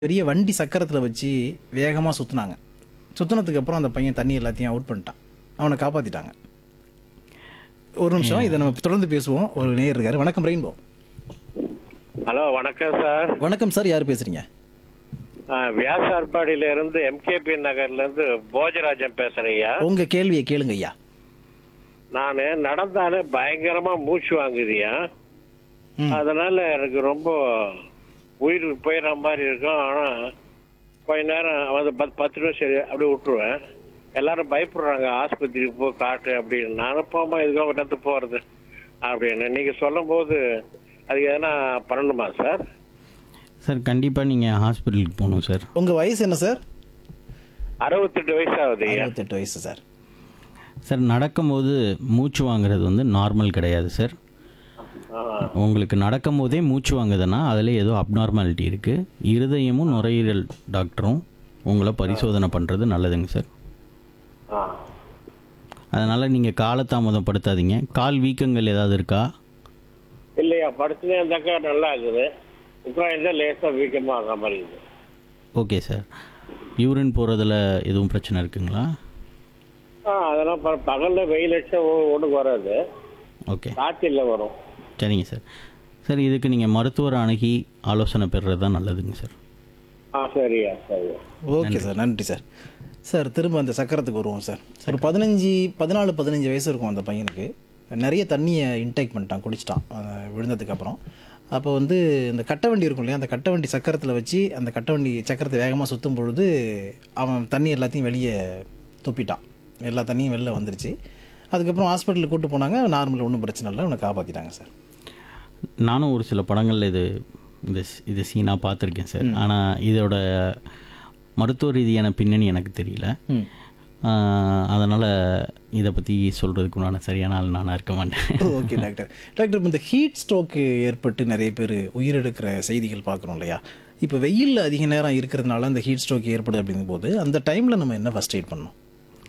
பெரிய வண்டி சக்கரத்தில் வச்சு வேகமாக சுற்றுனாங்க சுற்றுனதுக்கு அப்புறம் அந்த பையன் தண்ணி எல்லாத்தையும் அவுட் பண்ணிட்டான் அவனை காப்பாற்றிட்டாங்க ஒரு நிமிஷம் இதை நம்ம தொடர்ந்து பேசுவோம் ஒரு நேயர் இருக்காரு வணக்கம் ரெயின்போ ஹலோ வணக்கம் சார் வணக்கம் சார் யார் பேசுறீங்க ஆ, வியாசார்பாடியில இருந்து எம்கேபி நகர்ல இருந்து போஜராஜன் பேசுறேன்யா உங்க கேள்வியை கேளுங்க ஐயா நான் நடந்தாலே பயங்கரமா மூச்சு வாங்குதியா ம். அதனால எனக்கு ரொம்ப உயிர் போயிடுற மாதிரி இருக்கும் ஆனா கொஞ்ச நேரம் வந்து பத்து பத்து நிமிஷம் சரி அப்படியே விட்டுருவேன் எல்லாரும் பயப்படுறாங்க ஆஸ்பத்திரிக்கு போ காட்டு அப்படின்னு நானும் போமா இதுக்காக நடந்து போறது அப்படின்னு நீங்க சொல்லும் போது அதுக்கு எதனா பண்ணணுமா சார் சார் கண்டிப்பாக நீங்கள் ஹாஸ்பிட்டலுக்கு போகணும் சார் உங்க வயசு என்ன சார் அறுபத்தெட்டு வயசு ஆகுதுயா அறுபத்தெட்டு வயசு சார் சார் நடக்கும்போது மூச்சு வாங்குறது வந்து நார்மல் கிடையாது சார் உங்களுக்கு நடக்கும்போதே மூச்சு வாங்குதுன்னா அதில் ஏதோ அப்நார்மாலிட்டி இருக்குது இருதயமும் நுரையீரல் டாக்டரும் உங்களை பரிசோதனை பண்ணுறது நல்லதுங்க சார் ஆ அதனால் நீங்கள் காலதாமதப்படுத்தாதீங்க கால் வீக்கங்கள் ஏதாவது இருக்கா இல்லையா படுத்துனே இருந்தாக்கா நல்லா இருக்குது உட்காந்து லேசாக வீக்கமாக ஆகிற மாதிரி இருக்குது ஓகே சார் யூரின் போகிறதுல எதுவும் பிரச்சனை இருக்குங்களா ஆ அதெல்லாம் ப- பகல்ல வெயில் அடிச்சா ஒன்றுக்கு வராது ஓகே காய்ச்சல்ல வரும் சரிங்க சார் சார் இதுக்கு நீங்கள் மருத்துவர் அணுகி ஆலோசனை பெறுறது தான் நல்லதுங்க சார் ஆ சரியா சரியா ஓகே சார் நன்றி சார் சார் திரும்ப அந்த சக்கரத்துக்கு வருவோம் சார் ஒரு பதினஞ்சு பதினாலு பதினஞ்சு வயசு இருக்கும் அந்த பையனுக்கு நிறைய தண்ணியை இன்டேக் பண்ணிட்டான் குடிச்சிட்டான் அஹ் விழுந்ததுக்கு அப்புறம் அப்போ வந்து இந்த கட்டை வண்டி இருக்கும் இல்லையா அந்த கட்டை வண்டி சக்கரத்தில் வச்சு அந்த கட்டை வண்டி சக்கரத்தை வேகமாக சுற்றும் பொழுது அவன் தண்ணி எல்லாத்தையும் வெளியே துப்பிட்டான் எல்லா தண்ணியும் வெளில வந்துருச்சு அதுக்கப்புறம் ஹாஸ்பிட்டலுக்கு கூட்டு போனாங்க நார்மல் ஒன்றும் பிரச்சனை இல்லை அவனை காப்பாற்றிட்டாங்க சார் நானும் ஒரு சில படங்களில் இது இந்த ஸ்- இது சீனாக பார்த்துருக்கேன் சார் ஆனால் இதோட மருத்துவ ரீதியான பின்னணி எனக்கு தெரியல ம் அதனால் இதை பற்றி சொல்கிறதுக்கு உண்டான சரியான ஆள் நானாக இருக்க மாட்டேன் ஓகே டாக்டர் டாக்டர் இப்போ இந்த ஹீட் ஸ்ட்ரோக்கு ஏற்பட்டு நிறைய பேர் உயிரிழக்கிற செய்திகள் பார்க்குறோம் இல்லையா இப்போ வெயிலில் அதிக நேரம் இருக்கிறதுனால அந்த ஹீட் ஸ்ட்ரோக் ஏற்படுது அப்படிங்கும்போது அந்த டைமில் நம்ம என்ன ஃபஸ்ட் எய்ட் பண்ணணும்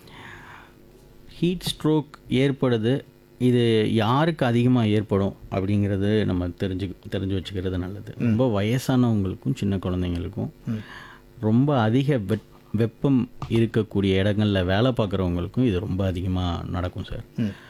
ஹீட் ஸ்ட்ரோக் ஏற்படுது இது யாருக்கு அதிகமாக ஏற்படும் அப்படிங்கிறது நம்ம தெரிஞ்சு தெரிஞ்சு வச்சுக்கிறது நல்லது ரொம்ப வயசானவங்களுக்கும் சின்ன குழந்தைங்களுக்கும் ரொம்ப அதிக வெப் வெப்பம் இருக்கக்கூடிய இடங்களில் வேலை பார்க்குறவங்களுக்கும் இது ரொம்ப அதிகமாக நடக்கும் சார்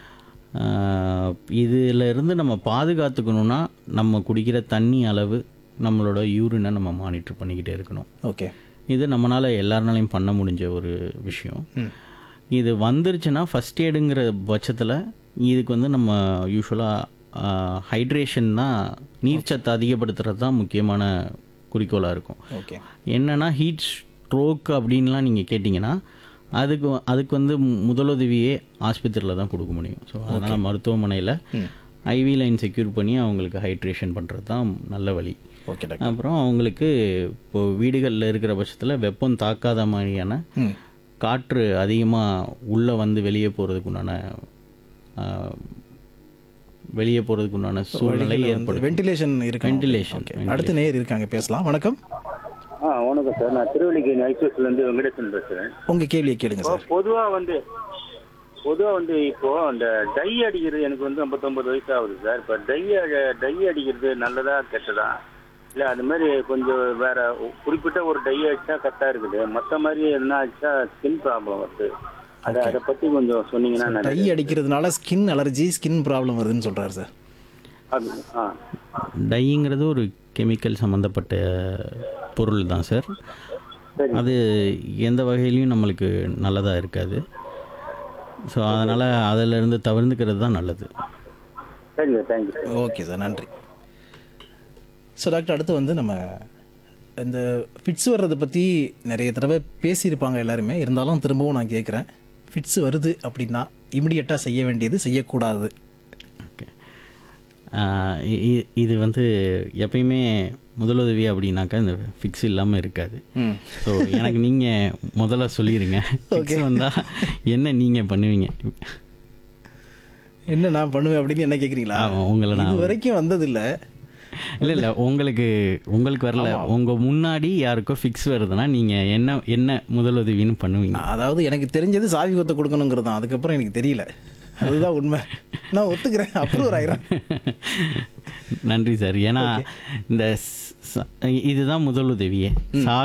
இதில் இருந்து நம்ம பாதுகாத்துக்கணுன்னா நம்ம குடிக்கிற தண்ணி அளவு நம்மளோட யூரினை நம்ம மானிட்டர் பண்ணிக்கிட்டே இருக்கணும் ஓகே இது நம்மளால் எல்லாருனாலையும் பண்ண முடிஞ்ச ஒரு விஷயம் இது வந்துருச்சுன்னா ஃபஸ்ட் எய்டுங்கிற பட்சத்தில் இதுக்கு வந்து நம்ம யூஸ்வலாக ஹைட்ரேஷன் தான் நீர்ச்சத்து அதிகப்படுத்துறது தான் முக்கியமான குறிக்கோளாக இருக்கும் ஓகே என்னன்னா ஹீட் ஸ்ட்ரோக் அப்படின்லாம் நீங்கள் கேட்டிங்கன்னா அதுக்கு அதுக்கு வந்து மு- முதலுதவியே ஆஸ்பத்திரியில் தான் கொடுக்க முடியும் ஸோ அதனால் மருத்துவமனையில் ஐவி லைன் செக்யூர் பண்ணி அவங்களுக்கு ஹைட்ரேஷன் பண்ணுறது தான் நல்ல வழி ஓகே டாக்டர் அப்புறம் அவங்களுக்கு இப்போ வீடுகளில் இருக்கிற பட்சத்தில் வெப்பம் தாக்காத மாதிரியான ம் காற்று அதிகமாக உள்ளே வந்து வெளியே போகிறதுக்கு உண்டான வெளியே போகிறதுக்கு உண்டான சூழ்நிலை ஏற்படும் வென்டிலேஷன் இருக்கு Ventilation, ஓகே அடுத்த நேர் இருக்காங்க பேசலாம் வணக்கம் ஆ வணக்கம் சார் நான் திருவள்ளிக்கேணி ஐசிஎஸ்லேருந்து வெங்கடேசன் பேசுகிறேன் உங்கள் கேள்வியை கேளுங்க சார் பொதுவாக வந்து பொதுவாக வந்து இப்போ அந்த டை அடிக்கிறது எனக்கு வந்து ஐம்பத்தொம்பது வயசு ஆகுது சார் இப்போ டை அ- டை அடிக்கிறது நல்லதா கெட்டதா இல்லை அது மாதிரி கொஞ்சம் வேற குறிப்பிட்ட ஒரு டை அடிச்சா கரெக்டாக இருக்குது மற்ற மாதிரி என்ன அடிச்சா ஸ்கின் ப்ராப்ளம் வருது அதை அதை பற்றி கொஞ்சம் சொன்னீங்கன்னா டை நல்லது அடிக்கிறதுனால ஸ்கின் அலர்ஜி ஸ்கின் ப்ராப்ளம் வருதுன்னு சொல்கிறாரு சார் அது ஆ டைங்கிறது ஒரு கெமிக்கல் சம்மந்தப்பட்ட பொருள் தான் சார் சரி அது எந்த வகையிலையும் நம்மளுக்கு நல்லதாக இருக்காது ஸோ அதனால் அதிலிருந்து தவிர்ந்துக்கிறது தான் நல்லது சரிங்க தேங்க்யூ ஓகே சார் நன்றி ஸோ டாக்டர் அடுத்து வந்து நம்ம இந்த ஃபிட்ஸ் வர்றதை பற்றி நிறைய தடவை பேசியிருப்பாங்க எல்லாருமே இருந்தாலும் திரும்பவும் நான் கேட்குறேன் ஃபிட்ஸ் வருது அப்படின்னா இமிடியட்டாக செய்ய வேண்டியது செய்யக்கூடாது ஓகே ஆஹ் இ- இ- இது வந்து எப்பயுமே முதலுதவி அப்படின்னாக்கா இந்த ஃபிக்ஸ் இல்லாமல் இருக்காது ம் ஸோ எனக்கு நீங்கள் முதல்ல சொல்லிடுங்க ஃபிக்ஸ் வந்தால் என்ன நீங்கள் பண்ணுவீங்க என்ன நான் பண்ணுவேன் அப்படின்னு என்ன கேட்குறீங்களா ஆமா, உங்களை நான் இது வரைக்கும் வந்ததில்லை இல்லை இல்லை உங்களுக்கு உங்களுக்கு வரல உங்கள் முன்னாடி யாருக்கோ ஃபிக்ஸ் வருதுன்னா நீங்கள் என்ன என்ன முதலுதவின்னு பண்ணுவீங்க அதாவது எனக்கு தெரிஞ்சது சாவி கொத்த கொடுக்கணுங்கிறது தான் அதுக்கப்புறம் எனக்கு தெரியல அதுதான் உண்மை நான் ஒத்துக்கிறேன் அப்ரூவர் ஆயிரம் நன்றி சார் ஏன்னா இந்த ஸ்- ச- இதுதான் முதலுதவியே சா